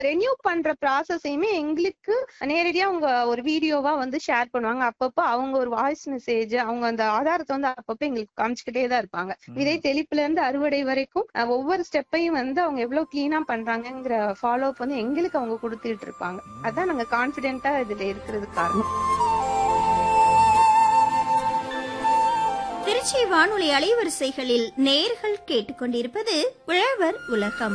Renew பண்ற ப்ராசஸையுமே எங்களுக்கு நேரடியா அவங்க ஒரு வீடியோவா வந்து ஷேர் பண்ணுவாங்க அப்பப்போ அவங்க ஒரு வாய்ஸ் மெசேஜ் அவங்க அந்த ஆதாரத்தை வந்து அப்பப்போ எங்களுக்கு காமிச்சுக்கிட்டே தான் இருப்பாங்க விதை தெளிப்புல இருந்து அறுவடை வரைக்கும் அஹ், ஒவ்வொரு ஸ்டெப்பையும் வந்து அவங்க எவ்வளவு கிளீனா பண்றாங்கங்கிற ஃபாலோ அப் வந்து எங்களுக்கு அவங்க கொடுத்துட்டு இருப்பாங்க அதான் நாங்க கான்பிடென்ட்டா இதுல இருக்கிறது காரணம் திருச்சி வானொலி அலைவரிசைகளில் நேர்கள் கேட்டுக்கொண்டிருப்பது உழவர் உலகம்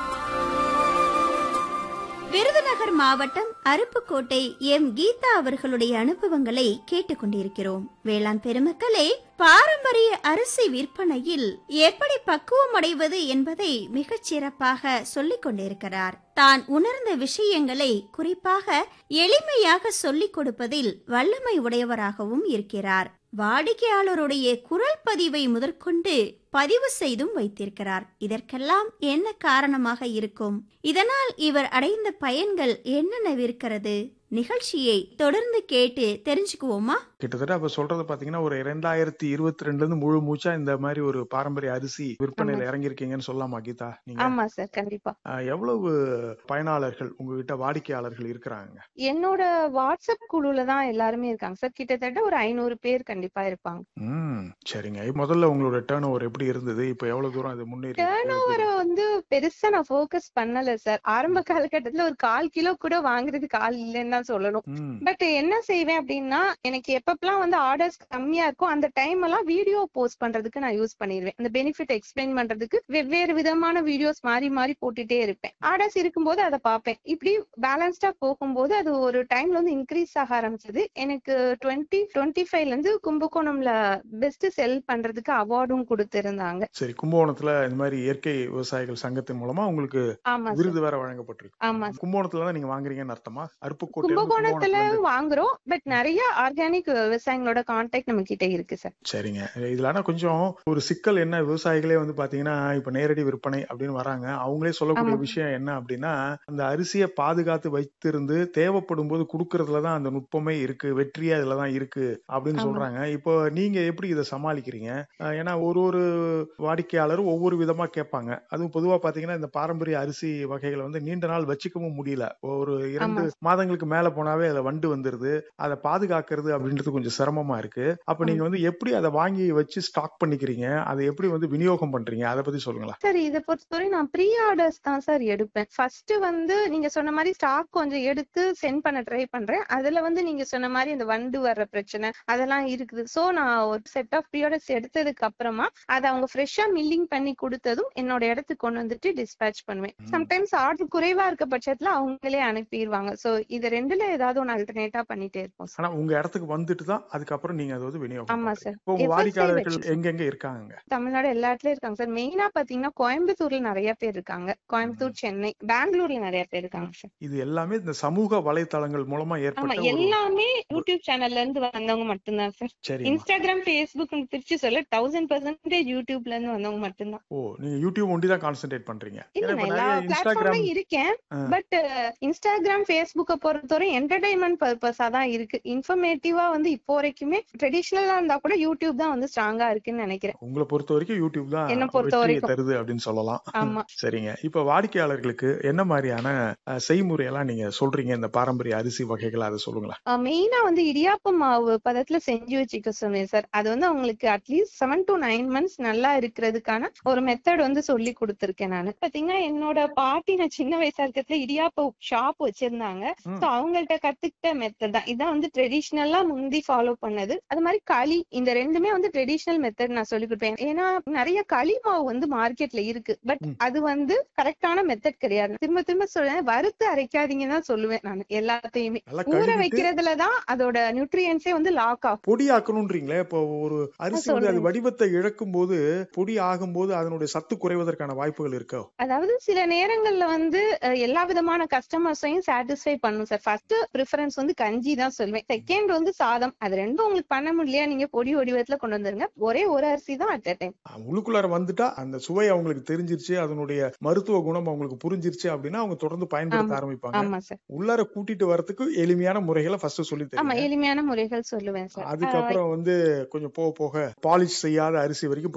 விருதுநகர் மாவட்டம் அருப்புக்கோட்டை எம் கீதா அவர்களுடைய அனுபவங்களை கேட்டுக்கொண்டிருக்கிறோம் வேளாண் பெருமக்களே பாரம்பரிய அரிசி விற்பனையில் எப்படி பக்குவம் அடைவது என்பதை மிகச் சிறப்பாக சொல்லிக் கொண்டிருக்கிறார் தான் உணர்ந்த விஷயங்களை குறிப்பாக எளிமையாக சொல்லிக் கொடுப்பதில் வல்லமை உடையவராகவும் இருக்கிறார் வாடிக்கையாளருடைய குரல் பதிவை முதற்கொண்டு பதிவு செய்தும் வைத்திருக்கிறார் இதற்கெல்லாம் என்ன காரணமாக இருக்கும் இதனால் இவர் அடைந்த பயன்கள் என்னென்னவிருக்கிறது நிகழ்ச்சியை தொடர்ந்து கேட்டு தெரிஞ்சுக்குவோமா கிட்டத்தட்ட அப்ப சொல்றது பாத்தீங்கன்னா ஒரு இரண்டாயிரத்தி இருபத்தி ரெண்டுல இருந்து முழு மூச்சா இந்த மாதிரி ஒரு பாரம்பரிய அரிசி விற்பனையில ஆமா. இறங்கியிருக்கீங்கன்னு சொல்லலாமா கீதா நீங்க ஆமா சார் கண்டிப்பா அஹ், எவ்வளவு பயனாளர்கள் உங்ககிட்ட வாடிக்கையாளர்கள் இருக்கிறாங்க என்னோட வாட்ஸ்அப் குழுல தான் எல்லாருமே இருக்காங்க சார் கிட்டத்தட்ட ஒரு ஐநூறு பேர் கண்டிப்பா இருப்பாங்க ம் சரிங்க இப்ப முதல்ல உங்களோட டேர்ன் ஓவர் எப்படி இருந்தது இப்ப எவ்வளவு தூரம் அது முன்னேறி டேர்ன் ஓவரை வந்து பெருசா நான் ஃபோக்கஸ் பண்ணல சார் ஆரம்ப காலகட்டத்துல ஒரு கால் கிலோ கூட வாங்குறதுக்கு ஆள் இல்லைன்னு தான் சொல்லணும் ம் பட் என்ன செய்வேன் அப்படின்னா எனக்கு எப்பப்பெல்லாம் வந்து ஆர்டர்ஸ் கம்மியா இருக்கோ அந்த டைம் எல்லாம் வீடியோ போஸ்ட் பண்றதுக்கு நான் யூஸ் பண்ணிடுவேன் அந்த பெனிஃபிட் எக்ஸ்பிளைன் பண்றதுக்கு வெவ்வேறு விதமான வீடியோஸ் மாறி மாறி போட்டுட்டே இருப்பேன் ஆர்டர்ஸ் இருக்கும்போது அதை பார்ப்பேன் இப்படி பேலன்ஸ்டா போகும்போது அது ஒரு டைம்ல வந்து இன்க்ரீஸ் ஆக ஆரம்பிச்சது எனக்கு டுவெண்ட்டி டுவெண்ட்டி ஃபைவ்ல இருந்து கும்பகோணம்ல பெஸ்ட் செல் பண்றதுக்கு அவார்டும் கொடுத்திருந்தாங்க சரி கும்பகோணத்துல இந்த மாதிரி இயற்கை விவசாயிகள் சங்கத்தின் மூலமா உங்களுக்கு ஆமா சார் விருது வேற வழங்கப்பட்டிருக்கு ஆமா கும்பகோணத்துல தான் நீங்க வாங்குறீங்கன்னு அர்த்தமா அருப்புக்கோட்டை கும்பகோணத்துல வாங்குறோம் பட் நிறைய ஆர்கானிக் விவசாயிகளோட கான்டாக்ட் நம்ம கிட்ட இருக்கு சார் சரிங்க இதுல ஆனா கொஞ்சம் ஒரு சிக்கல் என்ன விவசாயிகளே வந்து பாத்தீங்கன்னா இப்ப நேரடி விற்பனை அப்படின்னு வராங்க அவங்களே சொல்லக்கூடிய ஆமா. விஷயம் என்ன அப்படின்னா அந்த அரிசியை பாதுகாத்து வைத்திருந்து தேவைப்படும் போது குடுக்கறதுலதான் அந்த நுட்பமே இருக்கு வெற்றியே அதுலதான் இருக்கு அப்படின்னு ஆமா. சொல்றாங்க இப்போ நீங்க எப்படி இதை சமாளிக்கிறீங்க அஹ் ஏன்னா ஒரு ஒரு வாடிக்கையாளரும் ஒவ்வொரு விதமா கேட்பாங்க அதுவும் பொதுவா பாத்தீங்கன்னா இந்த பாரம்பரிய அரிசி வகைகளை வந்து நீண்ட நாள் வச்சுக்கவும் முடியல ஒரு இரண்டு ஆமா. மாதங்களுக்கு மேல போனாவே அதுல வண்டு வந்துருது அதை பாதுகாக்கிறது அப்படின்றது கொஞ்சம் சிரமமா இருக்கு அப்ப நீங்க வந்து எப்படி அதை வாங்கி வச்சு ஸ்டாக் பண்ணிக்கிறீங்க அதை எப்படி வந்து விநியோகம் பண்றீங்க அதை பத்தி சொல்லுங்களேன் சார் இதை பொறுத்தவரை நான் ப்ரீ ஆர்டர்ஸ் தான் சார் எடுப்பேன் ஃபர்ஸ்ட் வந்து நீங்க சொன்ன மாதிரி ஸ்டாக் கொஞ்சம் எடுத்து சென்ட் பண்ண ட்ரை பண்றேன் அதுல வந்து நீங்க சொன்ன மாதிரி இந்த வண்டு வர்ற பிரச்சனை அதெல்லாம் இருக்குது சோ நான் ஒரு செட் ஆஃப் ப்ரீ ஆர்டர்ஸ் எடுத்ததுக்கு அப்புறமா அதை அவங்க ஃப்ரெஷ்ஷா மில்லிங் பண்ணி கொடுத்ததும் என்னோட இடத்துக்கு கொண்டு வந்துட்டு டிஸ்பேச் பண்ணுவேன் ம். சம்டைம்ஸ் ஆர்டர் குறைவா இருக்க பட்சத்துல அவங்களே அனுப்பிடுவாங்க சோ இது ரெண்டுல ஏதாவது ஒன்னு அல்டர்னேட்டா பண்ணிட்டே இருப்போம் சார் ஆனா உங்க இடத்துக்கு வந்துட்டு தான் அதுக்கப்புறம் நீங்க அதை வந்து விநியோகம் ஆமா பண்றீங்க. சார் இப்போ உங்க FSI வாடிக்கையாளர்கள் வச்சு. எங்கெங்க இருக்காங்க தமிழ்நாடு எல்லா இடத்துலயும் இருக்காங்க சார் மெயினா பாத்தீங்கன்னா கோயம்புத்தூர்ல நிறைய பேர் இருக்காங்க கோயம்புத்தூர் சென்னை பெங்களூர்ல நிறைய பேர் இருக்காங்க சார் இது எல்லாமே இந்த சமூக வலைத்தளங்கள் மூலமா ஆமா ஏற்பட்ட ஒரு எல்லாமே யூடியூப் சேனல்ல இருந்து வந்தவங்க மட்டும்தான் சார் சரிம்மா இன்ஸ்டாகிராம் ஃபேஸ்புக் பிரிச்சு சொல்ல தௌசண்ட் பர்சன்டேஜ் யூடியூப்ல இருந்து வந்தவங்க மட்டும்தான் ஓ நீங்க யூடியூப் ஒண்டி தான் கான்சென்ட்ரேட் பண்றீங்க இல்ல ஏன்னா இப்ப நான் எல்லா நிறைய இன்ஸ்டாகிராம் பிளாட்ஃபார்ம்லயும் இருக்கேன் ஆ. பட் இன்ஸ்டாகிராம் ஃபேஸ்புக்க பொறுத்தவரை என்டர்டைன்மெண்ட் பர்பஸா தான் இருக்கு இன்ஃபர்மேட்டிவா வந்து இப்போ வரைக்குமே ட்ரெடிஷனலா இருந்தா கூட யூடியூப் தான் வந்து ஸ்ட்ராங்கா இருக்குன்னு நினைக்கிறேன் உங்களை பொறுத்த வரைக்கும் யூடியூப் தான் என்னை பொறுத்த வெற்றியை வரைக்கும். தருது அப்படின்னு சொல்லலாம் ஆமா சரிங்க இப்ப வாடிக்கையாளர்களுக்கு என்ன மாதிரியான அஹ், செய்முறையெல்லாம் நீங்க சொல்றீங்க இந்த பாரம்பரிய அரிசி வகைகள் அதை சொல்லுங்களேன் மெயினா வந்து இடியாப்ப மாவு பதத்துல செஞ்சு வச்சுக்க சொன்னேன் சார் அது வந்து அவங்களுக்கு at least seven to nine months நல்லா இருக்கிறதுக்கான ஒரு மெத்தட் வந்து சொல்லி கொடுத்திருக்கேன் நானு பாத்தீங்கன்னா என்னோட பாட்டி நான் சின்ன வயசா இருக்கிறதுல இடியாப்ப ஷாப் வச்சிருந்தாங்க ம். சோ அவங்கள்ட்ட கத்துக்கிட்ட மெத்தட் தான் இதான் வந்து ட்ரெடிஷ்னலா முந்தி ஃபாலோ பண்ணது அது மாதிரி களி இந்த ரெண்டுமே வந்து ட்ரெடிஷ்னல் மெத்தட் நான் சொல்லி கொடுப்பேன் ஏன்னா நிறைய களி மாவு வந்து மார்க்கெட்ல இருக்கு பட் ம். அது வந்து கரெக்டான மெத்தட் கிடையாது திரும்ப திரும்ப சொல்றேன் வறுத்து அரைக்காதீங்கன்னு தான் சொல்லுவேன் நான் எல்லாத்தையுமே நல்லா ஊற கழுவிட்டு வைக்கிறதுல தான் அதோட நியூட்ரியன்ஸே வந்து லாக் ஆகும் பொடி ஆக்கணும்ன்றீங்களே இப்போ ஒரு அரிசி வந்து அது சொல்றேன். வடிவத்தை இழக்கும் போது பொடி ஆகும்போது அதனுடைய சத்து குறைவதற்கான வாய்ப்புகள் இருக்கோ அதாவது சில நேரங்கள்ல வந்து அஹ், எல்லா விதமான கஸ்டமர்ஸையும் சாட்டிஸ்ஃபை பண்ணும் சார் ஃபர்ஸ்ட் ப்ரிஃபரன்ஸ் வந்து கஞ்சி தான் சொல்லுவேன் செகண்ட் வந்து சாதம் அது ரெண்டும் உங்களுக்கு பண்ண முடியலையா நீங்க பொடி வடிவத்துல கொண்டு வந்துருங்க ஒரே ஒரு அரிசி தான் அட் டைம் அஹ் உள்ளுக்குள்ளார வந்துட்டா அந்த சுவை அவங்களுக்கு தெரிஞ்சிருச்சு அதனுடைய மருத்துவ குணம் அவங்களுக்கு புரிஞ்சிருச்சு அப்படின்னா அவங்க தொடர்ந்து பயன்படுத்த ஆமா. ஆரம்பிப்பாங்க ஆமா சார் உள்ளார கூட்டிட்டு வரதுக்கு எளிமையான முறைகளை ஃபர்ஸ்ட் சொல்லி ஆமா தரீங்க எளிமையான முறைகள் சொல்லுவேன் சார் அதுக்கப்புறம் வந்து கொஞ்சம் போக போக பாலிஷ் செய்யாத அரிசி வரைக்கும் போயிடும்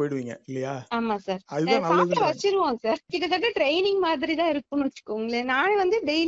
போயிடுவீங்க இல்லையா ஆமா சார் அதுதான் சாப்பிட நல்லது வச்சிருவோம் சார் கிட்டத்தட்ட ட்ரைனிங் மாதிரி தான் இருக்கும்னு வச்சுக்கோங்களேன் நானே வந்து டெய்லி